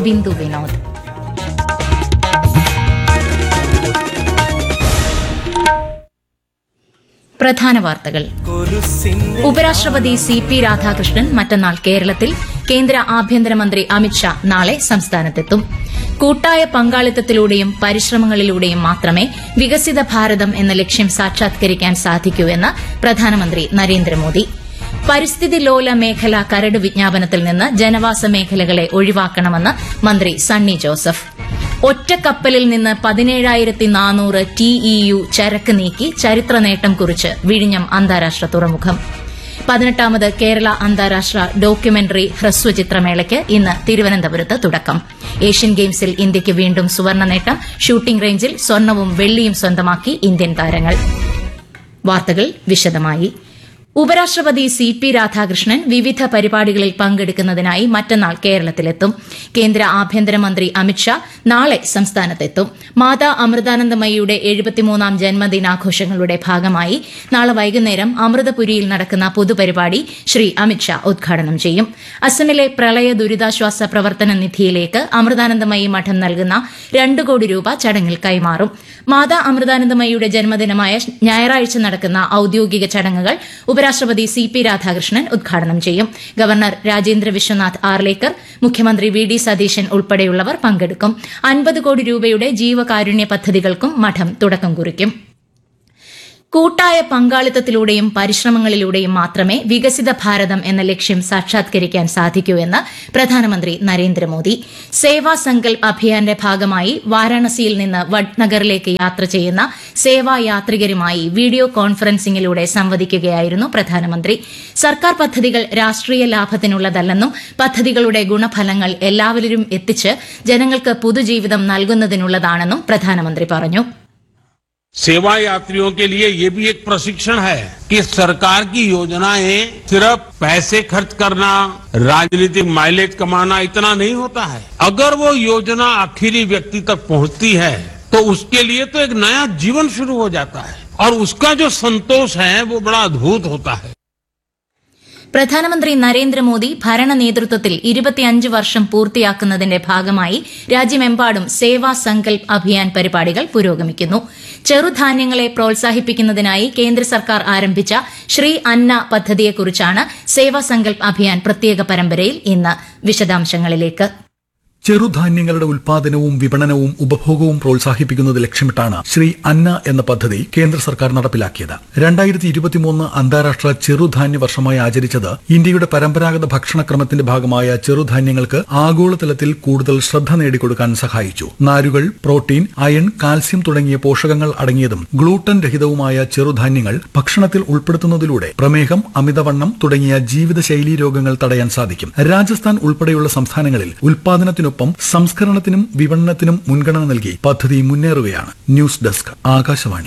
ബിന്ദു വിനോദ് പ്രധാന വാർത്തകൾ ഉപരാഷ്ട്രപതി സി പി രാധാകൃഷ്ണൻ മറ്റന്നാൾ കേരളത്തിൽ കേന്ദ്ര ആഭ്യന്തരമന്ത്രി അമിത്ഷാ നാളെ സംസ്ഥാനത്തെത്തും കൂട്ടായ പങ്കാളിത്തത്തിലൂടെയും പരിശ്രമങ്ങളിലൂടെയും മാത്രമേ വികസിത ഭാരതം എന്ന ലക്ഷ്യം സാക്ഷാത്കരിക്കാൻ സാധിക്കൂ എന്ന് പ്രധാനമന്ത്രി നരേന്ദ്രമോദി പരിസ്ഥിതി ലോല മേഖല കരട് വിജ്ഞാപനത്തിൽ നിന്ന് ജനവാസ മേഖലകളെ ഒഴിവാക്കണമെന്ന് മന്ത്രി സണ്ണി ജോസഫ് ഒറ്റക്കപ്പലിൽ നിന്ന് പതിനേഴായിരത്തി നാനൂറ് ടിഇയു ചരക്ക് നീക്കി ചരിത്ര നേട്ടം കുറിച്ച് വിഴിഞ്ഞം അന്താരാഷ്ട്ര തുറമുഖം പതിനെട്ടാമത് കേരള അന്താരാഷ്ട്ര ഡോക്യുമെന്ററി ഹ്രസ്വചിത്രമേളയ്ക്ക് ഇന്ന് തിരുവനന്തപുരത്ത് തുടക്കം ഏഷ്യൻ ഗെയിംസിൽ ഇന്ത്യയ്ക്ക് വീണ്ടും സുവർണ്ണ നേട്ടം ഷൂട്ടിംഗ് റേഞ്ചിൽ സ്വർണവും വെള്ളിയും സ്വന്തമാക്കി ഇന്ത്യൻ താരങ്ങൾ വാർത്തകൾ വിശദമായി ഉപരാഷ്ട്രപതി സി പി രാധാകൃഷ്ണൻ വിവിധ പരിപാടികളിൽ പങ്കെടുക്കുന്നതിനായി മറ്റന്നാൾ കേരളത്തിലെത്തും കേന്ദ്ര ആഭ്യന്തരമന്ത്രി അമിത്ഷാ നാളെ സംസ്ഥാനത്തെത്തും മാതാ അമൃതാനന്ദമയിയുടെ എഴുപത്തിമൂന്നാം ജന്മദിനാഘോഷങ്ങളുടെ ഭാഗമായി നാളെ വൈകുന്നേരം അമൃതപുരിയിൽ നടക്കുന്ന പൊതുപരിപാടി ശ്രീ അമിത്ഷാ ഉദ്ഘാടനം ചെയ്യും അസമിലെ പ്രളയ ദുരിതാശ്വാസ പ്രവർത്തന നിധിയിലേക്ക് അമൃതാനന്ദമയി മഠം നൽകുന്ന രണ്ട് കോടി രൂപ ചടങ്ങിൽ കൈമാറും മാതാ അമൃതാനന്ദമയിയുടെ ജന്മദിനമായ ഞായറാഴ്ച നടക്കുന്ന ഔദ്യോഗിക ചടങ്ങുകൾ ഉപരാഷ്ട്രപതി സി പി രാധാകൃഷ്ണൻ ഉദ്ഘാടനം ചെയ്യും ഗവർണർ രാജേന്ദ്ര വിശ്വനാഥ് ആർലേക്കർ മുഖ്യമന്ത്രി വി ഡി സതീശൻ ഉൾപ്പെടെയുള്ളവർ പങ്കെടുക്കും അൻപത് കോടി രൂപയുടെ ജീവകാരുണ്യ പദ്ധതികൾക്കും മഠം തുടക്കം കുറിക്കും കൂട്ടായ പങ്കാളിത്തത്തിലൂടെയും പരിശ്രമങ്ങളിലൂടെയും മാത്രമേ വികസിത ഭാരതം എന്ന ലക്ഷ്യം സാക്ഷാത്കരിക്കാൻ സാധിക്കൂ എന്ന് പ്രധാനമന്ത്രി നരേന്ദ്രമോദി സേവാ സങ്കൽപ് അഭിയാന്റെ ഭാഗമായി വാരാണസിയിൽ നിന്ന് വഡ്നഗറിലേക്ക് യാത്ര ചെയ്യുന്ന സേവാ യാത്രികരുമായി വീഡിയോ കോൺഫറൻസിംഗിലൂടെ സംവദിക്കുകയായിരുന്നു പ്രധാനമന്ത്രി സർക്കാർ പദ്ധതികൾ രാഷ്ട്രീയ ലാഭത്തിനുള്ളതല്ലെന്നും പദ്ധതികളുടെ ഗുണഫലങ്ങൾ എല്ലാവരിലും എത്തിച്ച് ജനങ്ങൾക്ക് പുതുജീവിതം നൽകുന്നതിനുള്ളതാണെന്നും പ്രധാനമന്ത്രി പറഞ്ഞു सेवा यात्रियों के लिए ये भी एक प्रशिक्षण है कि सरकार की योजनाएं सिर्फ पैसे खर्च करना राजनीतिक माइलेज कमाना इतना नहीं होता है अगर वो योजना आखिरी व्यक्ति तक पहुंचती है तो उसके लिए तो एक नया जीवन शुरू हो जाता है और उसका जो संतोष है वो बड़ा अद्भुत होता है പ്രധാനമന്ത്രി നരേന്ദ്രമോദി ഭരണ നേതൃത്വത്തിൽ ഇരുപത്തിയഞ്ച് വർഷം പൂർത്തിയാക്കുന്നതിന്റെ ഭാഗമായി രാജ്യമെമ്പാടും സേവാ സങ്കൽപ് അഭിയാൻ പരിപാടികൾ പുരോഗമിക്കുന്നു ചെറുധാന്യങ്ങളെ പ്രോത്സാഹിപ്പിക്കുന്നതിനായി കേന്ദ്ര സർക്കാർ ആരംഭിച്ച ശ്രീ അന്ന പദ്ധതിയെക്കുറിച്ചാണ് സേവാ സങ്കൽപ് അഭിയാൻ പ്രത്യേക പരമ്പരയിൽ ഇന്ന് വിശദാംശങ്ങളിലേക്ക് ചെറുധാന്യങ്ങളുടെ ഉൽപാദനവും വിപണനവും ഉപഭോഗവും പ്രോത്സാഹിപ്പിക്കുന്നത് ലക്ഷ്യമിട്ടാണ് ശ്രീ അന്ന എന്ന പദ്ധതി കേന്ദ്ര സർക്കാർ നടപ്പിലാക്കിയത് രണ്ടായിരത്തി ഇരുപത്തിമൂന്ന് അന്താരാഷ്ട്ര ചെറുധാന്യ വർഷമായി ആചരിച്ചത് ഇന്ത്യയുടെ പരമ്പരാഗത ഭക്ഷണക്രമത്തിന്റെ ഭാഗമായ ചെറുധാന്യങ്ങൾക്ക് ആഗോളതലത്തിൽ കൂടുതൽ ശ്രദ്ധ നേടിക്കൊടുക്കാൻ സഹായിച്ചു നാരുകൾ പ്രോട്ടീൻ അയൺ കാൽസ്യം തുടങ്ങിയ പോഷകങ്ങൾ അടങ്ങിയതും ഗ്ലൂട്ടൻ രഹിതവുമായ ചെറുധാന്യങ്ങൾ ഭക്ഷണത്തിൽ ഉൾപ്പെടുത്തുന്നതിലൂടെ പ്രമേഹം അമിതവണ്ണം തുടങ്ങിയ ജീവിതശൈലീ രോഗങ്ങൾ തടയാൻ സാധിക്കും രാജസ്ഥാൻ ഉൾപ്പെടെയുള്ള സംസ്ഥാനങ്ങളിൽ ഉൽപാദനത്തിനൊപ്പം സംസ്കരണത്തിനും വിപണനത്തിനും മുൻഗണന നൽകി പദ്ധതി മുന്നേറുകയാണ് ന്യൂസ് ഡെസ്ക് ആകാശവാണി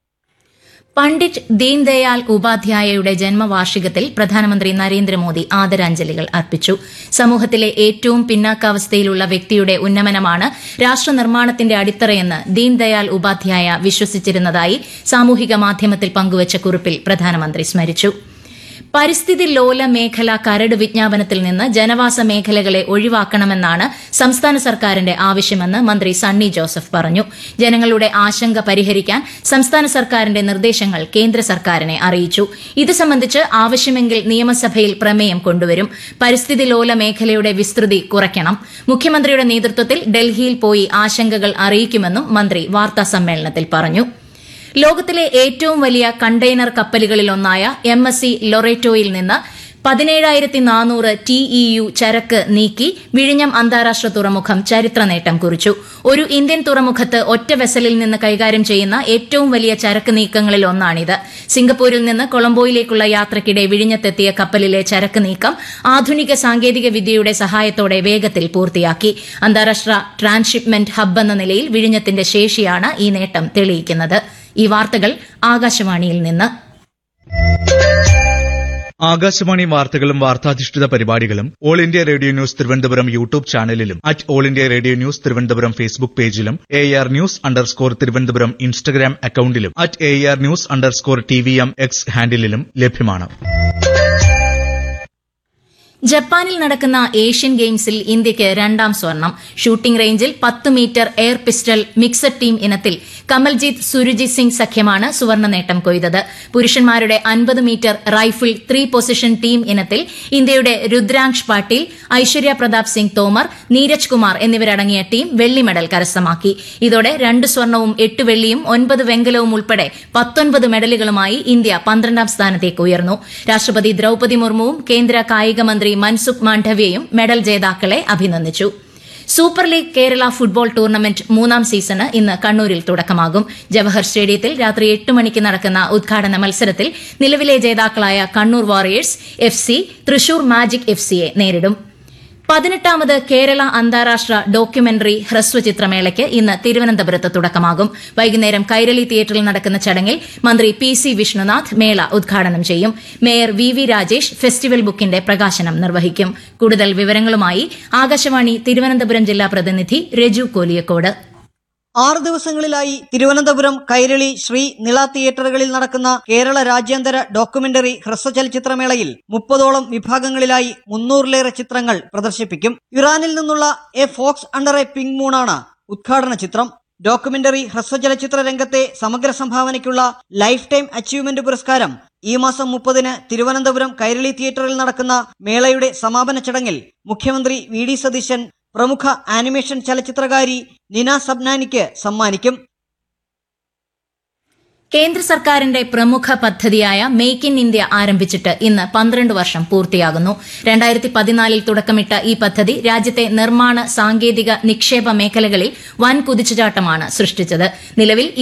പണ്ഡിറ്റ് ദീൻദയാൽ ഉപാധ്യായയുടെ ജന്മവാർഷികത്തിൽ പ്രധാനമന്ത്രി നരേന്ദ്രമോദി ആദരാഞ്ജലികൾ അർപ്പിച്ചു സമൂഹത്തിലെ ഏറ്റവും പിന്നാക്കാവസ്ഥയിലുള്ള വ്യക്തിയുടെ ഉന്നമനമാണ് രാഷ്ട്ര നിർമ്മാണത്തിന്റെ അടിത്തറയെന്ന് ദീൻദയാൽ ഉപാധ്യായ വിശ്വസിച്ചിരുന്നതായി സാമൂഹിക മാധ്യമത്തിൽ പങ്കുവച്ച കുറിപ്പിൽ പ്രധാനമന്ത്രി സ്മരിച്ചു പരിസ്ഥിതി ലോല മേഖല കരട് വിജ്ഞാപനത്തിൽ നിന്ന് ജനവാസ മേഖലകളെ ഒഴിവാക്കണമെന്നാണ് സംസ്ഥാന സർക്കാരിന്റെ ആവശ്യമെന്ന് മന്ത്രി സണ്ണി ജോസഫ് പറഞ്ഞു ജനങ്ങളുടെ ആശങ്ക പരിഹരിക്കാൻ സംസ്ഥാന സർക്കാരിന്റെ നിർദ്ദേശങ്ങൾ കേന്ദ്ര സർക്കാരിനെ അറിയിച്ചു ഇത് സംബന്ധിച്ച് ആവശ്യമെങ്കിൽ നിയമസഭയിൽ പ്രമേയം കൊണ്ടുവരും പരിസ്ഥിതി ലോല മേഖലയുടെ വിസ്തൃതി കുറയ്ക്കണം മുഖ്യമന്ത്രിയുടെ നേതൃത്വത്തിൽ ഡൽഹിയിൽ പോയി ആശങ്കകൾ അറിയിക്കുമെന്നും മന്ത്രി വാർത്താ സമ്മേളനത്തിൽ പറഞ്ഞു ലോകത്തിലെ ഏറ്റവും വലിയ കണ്ടെയ്നർ കപ്പലുകളിലൊന്നായ എം എസ് സി ലൊറേറ്റോയിൽ നിന്ന് പതിനേഴായിരത്തി നാനൂറ് ടിഇയു ചരക്ക് നീക്കി വിഴിഞ്ഞം അന്താരാഷ്ട്ര തുറമുഖം ചരിത്ര നേട്ടം കുറിച്ചു ഒരു ഇന്ത്യൻ തുറമുഖത്ത് ഒറ്റ വെസലിൽ നിന്ന് കൈകാര്യം ചെയ്യുന്ന ഏറ്റവും വലിയ ചരക്ക് നീക്കങ്ങളിൽ ഒന്നാണിത് സിംഗപ്പൂരിൽ നിന്ന് കൊളംബോയിലേക്കുള്ള യാത്രയ്ക്കിടെ വിഴിഞ്ഞത്തെത്തിയ കപ്പലിലെ ചരക്ക് നീക്കം ആധുനിക സാങ്കേതിക വിദ്യയുടെ സഹായത്തോടെ വേഗത്തിൽ പൂർത്തിയാക്കി അന്താരാഷ്ട്ര ട്രാൻസ്ഷിപ്മെന്റ് ഹബ്ബ് എന്ന നിലയിൽ വിഴിഞ്ഞത്തിന്റെ ശേഷിയാണ് ഈ നേട്ടം തെളിയിക്കുന്നത് ഈ വാർത്തകൾ ആകാശവാണിയിൽ നിന്ന് ആകാശവാണി വാർത്തകളും വാർത്താധിഷ്ഠിത പരിപാടികളും all India radio news Thiruvananthapuram YouTube ചാനലിലും at all India radio news Thiruvananthapuram Facebook പേജിലും A R news underscore Thiruvananthapuram Instagram അക്കൌണ്ടിലും at A R news underscore T V M X ഹാൻഡിലും ലഭ്യമാണ് ജപ്പാനിൽ നടക്കുന്ന ഏഷ്യൻ ഗെയിംസിൽ ഇന്ത്യയ്ക്ക് രണ്ടാം സ്വർണം ഷൂട്ടിംഗ് റേഞ്ചിൽ പത്ത് metre air pistol mixed team ഇനത്തിൽ കമൽജീത് സുരുജിത് സിംഗ് സഖ്യമാണ് സുവർണ്ണ നേട്ടം കൊയ്തത് പുരുഷന്മാരുടെ അൻപത് metre rifle three position team ഇനത്തിൽ ഇന്ത്യയുടെ രുദ്രാംശ് പാട്ടീൽ ഐശ്വര്യ പ്രതാപ് സിംഗ് തോമർ നീരജ് കുമാർ എന്നിവരടങ്ങിയ ടീം വെള്ളി മെഡൽ കരസ്ഥമാക്കി ഇതോടെ രണ്ട് സ്വർണവും എട്ട് വെള്ളിയും ഒൻപത് വെങ്കലവും ഉൾപ്പെടെ പത്തൊൻപത് മെഡലുകളുമായി ഇന്ത്യ പന്ത്രണ്ടാം സ്ഥാനത്തേക്ക് ഉയർന്നു രാഷ്ട്രപതി ദ്രൌപതി മുർമുവും കേന്ദ്ര കായിക മന്ത്രി മൻസുഖ് മാണ്ഡവ്യയും മെഡൽ ജേതാക്കളെ അഭിനന്ദിച്ചു super league Kerala football tournament മൂന്നാം സീസണ് ഇന്ന് കണ്ണൂരിൽ തുടക്കമാകും ജവഹർ സ്റ്റേഡിയത്തിൽ രാത്രി എട്ട് മണിക്ക് നടക്കുന്ന ഉദ്ഘാടന മത്സരത്തിൽ നിലവിലെ ജേതാക്കളായ Kannur warriors F C Thrissur magic F സിയെ നേരിടും പതിനെട്ടാമത് കേരള അന്താരാഷ്ട്ര ഡോക്യുമെന്ററി ഹ്രസ്വചിത്രമേളയ്ക്ക് ഇന്ന് തിരുവനന്തപുരത്ത് തുടക്കമാകും വൈകുന്നേരം കൈരളി തിയേറ്ററിൽ നടക്കുന്ന ചടങ്ങിൽ മന്ത്രി പി സി വിഷ്ണുനാഥ് മേള ഉദ്ഘാടനം ചെയ്യും mayor V V Rajesh festival ബുക്കിന്റെ പ്രകാശനം നിർവഹിക്കും കൂടുതൽ വിവരങ്ങളുമായി ആകാശവാണി തിരുവനന്തപുരം ജില്ലാ പ്രതിനിധി രജു കോലിയക്കോട് ആറ് ദിവസങ്ങളിലായി തിരുവനന്തപുരം കൈരളി ശ്രീ നിള തിയേറ്ററുകളിൽ നടക്കുന്ന കേരള രാജ്യാന്തര ഡോക്യുമെന്ററി ഹ്രസ്വചലച്ചിത്രമേളയിൽ മുപ്പതോളം വിഭാഗങ്ങളിലായി മുന്നൂറിലേറെ ചിത്രങ്ങൾ പ്രദർശിപ്പിക്കും ഇറാനിൽ നിന്നുള്ള a fox under a pink മൂണാണ് ഉദ്ഘാടന ചിത്രം ഡോക്യുമെന്ററി ഹ്രസ്വചലച്ചിത്ര രംഗത്തെ സമഗ്ര സംഭാവനയ്ക്കുള്ള ലൈഫ് ടൈം അച്ചീവ്മെന്റ് പുരസ്കാരം ഈ മാസം മുപ്പതിന് തിരുവനന്തപുരം കൈരളി തിയേറ്ററിൽ നടക്കുന്ന മേളയുടെ സമാപന ചടങ്ങിൽ മുഖ്യമന്ത്രി വി ഡി സതീശൻ പ്രമുഖ ആനിമേഷൻ ചലച്ചിത്രകാരി നിന സബ്നാനിക്ക് സമ്മാനിക്കും കേന്ദ്ര സർക്കാരിന്റെ പ്രമുഖ പദ്ധതിയായ മേക്ക് ഇൻ ഇന്ത്യ ആരംഭിച്ചിട്ട് ഇന്ന് പന്ത്രണ്ട് വർഷം പൂർത്തിയാകുന്നു രണ്ടായിരത്തി പതിനാലിൽ തുടക്കമിട്ട ഈ പദ്ധതി രാജ്യത്തെ നിർമ്മാണ സാങ്കേതിക നിക്ഷേപ മേഖലകളിൽ വൻ കുതിച്ചുചാട്ടമാണ് സൃഷ്ടിച്ചത് നിലവിൽ